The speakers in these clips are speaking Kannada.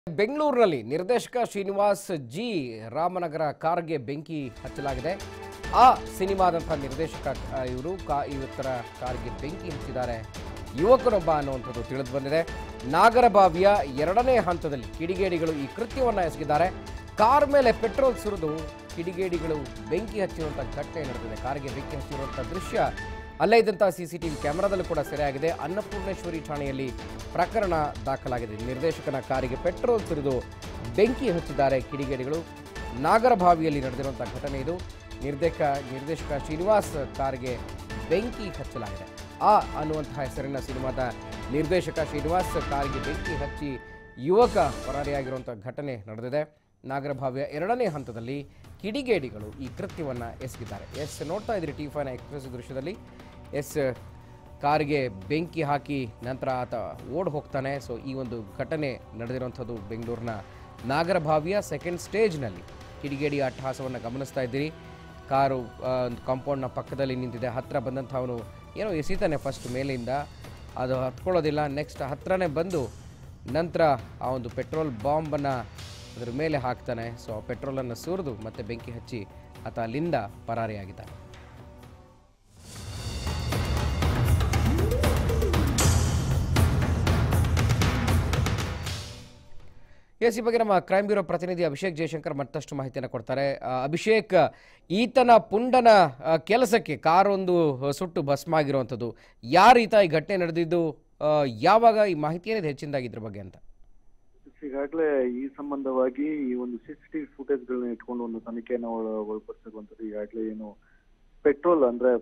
ಬೆಂಗಳೂರಿನಲ್ಲಿ ನಿರ್ದೇಶಕ ಶ್ರೀನಿವಾಸ್ ಜಿ ರಾಮನಗರ ಕಾರ್ಗೆ ಬೆಂಕಿ ಹಚ್ಚಲಾಗಿದೆ ಆ ಸಿನಿಮಾದಂತಹ ನಿರ್ದೇಶಕ ಆ, ಇವರು ಕಾ ಇವತ್ತರ ಕಾರ್ಗೆ ಬೆಂಕಿ ಹಚ್ಚಿದ್ದಾರೆ ಯುವಕನೊಬ್ಬ ಅನ್ನುವಂಥದ್ದು ತಿಳಿದು ಬಂದಿದೆ ನಾಗರಬಾವಿಯ ಎರಡನೇ ಹಂತದಲ್ಲಿ ಕಿಡಿಗೇಡಿಗಳು ಈ ಕೃತ್ಯವನ್ನು ಎಸಗಿದ್ದಾರೆ ಕಾರ್ ಮೇಲೆ ಪೆಟ್ರೋಲ್ ಸುರಿದು ಕಿಡಿಗೇಡಿಗಳು ಬೆಂಕಿ ಹಚ್ಚಿರುವಂಥ ಘಟನೆ ನಡೆದಿದೆ ಕಾರಿಗೆ ಬೆಂಕಿ ಹಚ್ಚಿರುವಂಥ ದೃಶ್ಯ ಅಲ್ಲೇ ಇದ್ದಂತಹ ಸಿಸಿಟಿವಿ ಕ್ಯಾಮೆರಾದಲ್ಲೂ ಕೂಡ ಸೆರೆಯಾಗಿದೆ ಅನ್ನಪೂರ್ಣೇಶ್ವರಿ ಠಾಣೆಯಲ್ಲಿ ಪ್ರಕರಣ ದಾಖಲಾಗಿದೆ ನಿರ್ದೇಶಕನ ಕಾರಿಗೆ ಪೆಟ್ರೋಲ್ ಸುರಿದು ಬೆಂಕಿ ಹಚ್ಚಿದ್ದಾರೆ ಕಿಡಿಗೇಡಿಗಳು ನಾಗರಭಾವಿಯಲ್ಲಿ ನಡೆದಿರುವಂತಹ ಘಟನೆ ಇದು ನಿರ್ದೇಶಕ ನಿರ್ದೇಶಕ ಶ್ರೀನಿವಾಸ್ ಕಾರಿಗೆ ಬೆಂಕಿ ಹಚ್ಚಲಾಗಿದೆ ಆ ಅನ್ನುವಂತಹ ಹೆಸರಿನ ಸಿನಿಮಾದ ನಿರ್ದೇಶಕ ಶ್ರೀನಿವಾಸ್ ಕಾರಿಗೆ ಬೆಂಕಿ ಹಚ್ಚಿ ಯುವಕ ಪರಾರಿಯಾಗಿರುವಂಥ ಘಟನೆ ನಡೆದಿದೆ ನಾಗರಭಾವಿಯ ಎರಡನೇ ಹಂತದಲ್ಲಿ ಕಿಡಿಗೇಡಿಗಳು ಈ ಕೃತ್ಯವನ್ನು ಎಸಗಿದ್ದಾರೆ ಎಸ್ ನೋಡ್ತಾ ಇದ್ರಿ ಟಿ ಫೈನ ಎಕ್ಸ್ಪ್ರೆಸ್ ದೃಶ್ಯದಲ್ಲಿ ಎಸ್ ಕಾರಿಗೆ ಬೆಂಕಿ ಹಾಕಿ ನಂತರ ಆತ ಓಡ್ ಹೋಗ್ತಾನೆ ಸೊ ಈ ಒಂದು ಘಟನೆ ನಡೆದಿರುವಂಥದ್ದು ಬೆಂಗಳೂರಿನ ನಾಗರಭಾವಿಯ ಸೆಕೆಂಡ್ ಸ್ಟೇಜ್ನಲ್ಲಿ ಕಿಡಿಗೇಡಿ ಅಟ್ಟಹಾಸವನ್ನು ಗಮನಿಸ್ತಾ ಇದ್ದೀರಿ ಕಾರು ಕಾಂಪೌಂಡ್ನ ಪಕ್ಕದಲ್ಲಿ ನಿಂತಿದೆ ಹತ್ತಿರ ಬಂದಂಥ ಅವನು ಏನೋ ಎಸಿತಾನೆ ಫಸ್ಟ್ ಮೇಲಿಂದ ಅದು ಹತ್ಕೊಳ್ಳೋದಿಲ್ಲ ನೆಕ್ಸ್ಟ್ ಹತ್ರನೇ ಬಂದು ನಂತರ ಆ ಒಂದು ಪೆಟ್ರೋಲ್ ಬಾಂಬನ್ನು ಅದ್ರ ಮೇಲೆ ಹಾಕ್ತಾನೆ ಸೊ ಆ ಪೆಟ್ರೋಲನ್ನು ಸುರಿದು ಮತ್ತೆ ಬೆಂಕಿ ಹಚ್ಚಿ ಆತ ಅಲ್ಲಿಂದ ಪರಾರಿಯಾಗಿದ್ದಾನೆ ಎಸ್ ಈ ಬಗ್ಗೆ ನಮ್ಮ ಕ್ರೈಮ್ ಬ್ಯೂರೋ ಪ್ರತಿನಿಧಿ ಅಭಿಷೇಕ್ ಜಯಶಂಕರ್ ಮತ್ತಷ್ಟು ಮಾಹಿತಿಯನ್ನು ಕೊಡ್ತಾರೆ ಆ, ಅಭಿಷೇಕ್ ಈತನ ಪುಂಡನ ಆ, ಕೆಲಸಕ್ಕೆ ಕಾರೊಂದು ಸುಟ್ಟು ಭಸ್ಮ ಆಗಿರುವಂಥದ್ದು ಯಾರು ಈತ ಈ ಘಟನೆ ನಡೆದಿದ್ದು ಆ, ಯಾವಾಗ ಈ ಮಾಹಿತಿ ಏನಿದೆ ಹೆಚ್ಚಿನದಾಗಿ ಇದ್ರ ಬಗ್ಗೆ ಅಂತ ಈಗಾಗಲೇ ಈ ಸಂಬಂಧವಾಗಿ ಈ ಒಂದು ಸಿಸಿಟಿವಿ ಫುಟೇಜ್ ಗಳನ್ನ ಇಟ್ಕೊಂಡು ಒಂದು ತನಿಖೆಯನ್ನು ಒಳ- ಒಳಪಡಿಸಿರುವಂತದ್ದು ಈಗಾಗಲೇ ಏನು ಪೆಟ್ರೋಲ್ ಅಂದ್ರೆ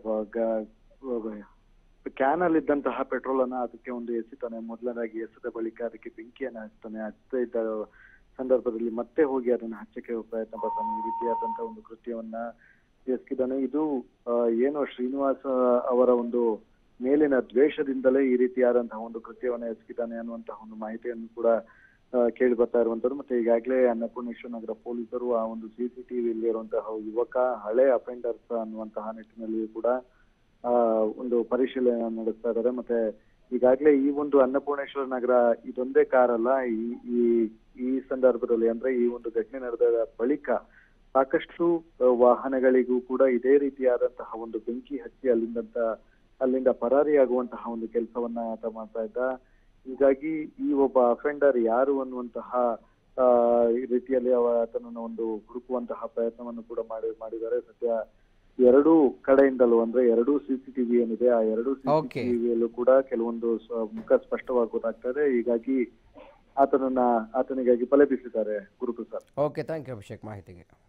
ಕ್ಯಾನ್ ಅಲ್ಲಿ ಇದ್ದಂತಹ ಪೆಟ್ರೋಲ್ ಅನ್ನ ಅದಕ್ಕೆ ಒಂದು ಎಸಿತಾನೆ ಮೊದಲನೇದಾಗಿ ಎಸೆದ ಬಳಿಕ ಅದಕ್ಕೆ ಬೆಂಕಿಯನ್ನ ಹಚ್ತಾನೆ ಹಚ್ಚದೇ ಇದ್ದ ಸಂದರ್ಭದಲ್ಲಿ ಮತ್ತೆ ಹೋಗಿ ಅದನ್ನ ಹಚ್ಚಕ್ಕೆ ಪ್ರಯತ್ನ ಪಡ್ತಾನೆ ಈ ರೀತಿಯಾದಂತಹ ಒಂದು ಕೃತ್ಯವನ್ನ ಎಸಗಿದ್ದಾನೆ ಇದು ಆ, ಏನು ಶ್ರೀನಿವಾಸ ಅವರ ಒಂದು ಮೇಲಿನ ದ್ವೇಷದಿಂದಲೇ ಈ ರೀತಿಯಾದಂತಹ ಒಂದು ಕೃತ್ಯವನ್ನ ಎಸಗಿದ್ದಾನೆ ಅನ್ನುವಂತಹ ಒಂದು ಮಾಹಿತಿಯನ್ನು ಕೂಡ ಆ, ಕೇಳಿ ಬರ್ತಾ ಇರುವಂತದ್ದು ಮತ್ತೆ ಈಗಾಗಲೇ ಅನ್ನಪೂರ್ಣೇಶ್ವರ ನಗರ ಪೊಲೀಸರು ಆ ಒಂದು ಸಿಸಿಟಿವಿ ಇರುವಂತಹ ಯುವಕ ಹಳೆ ಅಫೆಂಡರ್ಸ್ ಅನ್ನುವಂತಹ ನಿಟ್ಟಿನಲ್ಲಿ ಕೂಡ ಆ ಒಂದು ಪರಿಶೀಲನೆ ನಡೆಸ್ತಾ ಇದ್ದಾರೆ ಮತ್ತೆ ಈಗಾಗಲೇ ಈ ಒಂದು ಅನ್ನಪೂರ್ಣೇಶ್ವರ ನಗರ ಇದೊಂದೇ ಕಾರ್ ಅಲ್ಲ ಈ ಈ ಈ ಸಂದರ್ಭದಲ್ಲಿ ಅಂದ್ರೆ ಈ ಒಂದು ಘಟನೆ ನಡೆದ ಬಳಿಕ ಸಾಕಷ್ಟು ಆ, ವಾಹನಗಳಿಗೂ ಕೂಡ ಇದೇ ರೀತಿಯಾದಂತಹ ಒಂದು ಬೆಂಕಿ ಹಚ್ಚಿ ಅಲ್ಲಿಂದಂತ ಅಲ್ಲಿಂದ ಪರಾರಿಯಾಗುವಂತಹ ಒಂದು ಕೆಲಸವನ್ನ ಆತ ಮಾಡ್ತಾ ಇದ್ದ ಹೀಗಾಗಿ ಈ ಒಬ್ಬ ಅಫೆಂಡರ್ ಯಾರು ಅನ್ನುವಂತಹ ಆ, ಈ ರೀತಿಯಲ್ಲಿ ಅವ ಆತನನ್ನು ಒಂದು ಹುಡುಕುವಂತಹ ಪ್ರಯತ್ನವನ್ನು ಕೂಡ ಮಾಡಿ ಮಾಡಿದ್ದಾರೆ ಸದ್ಯ ಎರಡೂ ಕಡೆಯಿಂದಲೂ ಅಂದ್ರೆ ಎರಡೂ ಸಿಸಿಟಿವಿ ಏನಿದೆ ಆ ಎರಡೂ Okay. ಸಿಸಿಟಿವಿಯಲ್ಲೂ ಕೂಡ ಕೆಲವೊಂದು ಸ್ವ- ಮುಖ ಸ್ಪಷ್ಟವಾಗಿ ಗೊತ್ತಾಗ್ತಾ ಇದೆ ಹೀಗಾಗಿ ಆತನನ್ನ ಆತನಿಗಾಗಿ ಬಲೆ ಬೀಸಿದ್ದಾರೆ Guruprasad okay thank you Abhishek ಮಾಹಿತಿಗೆ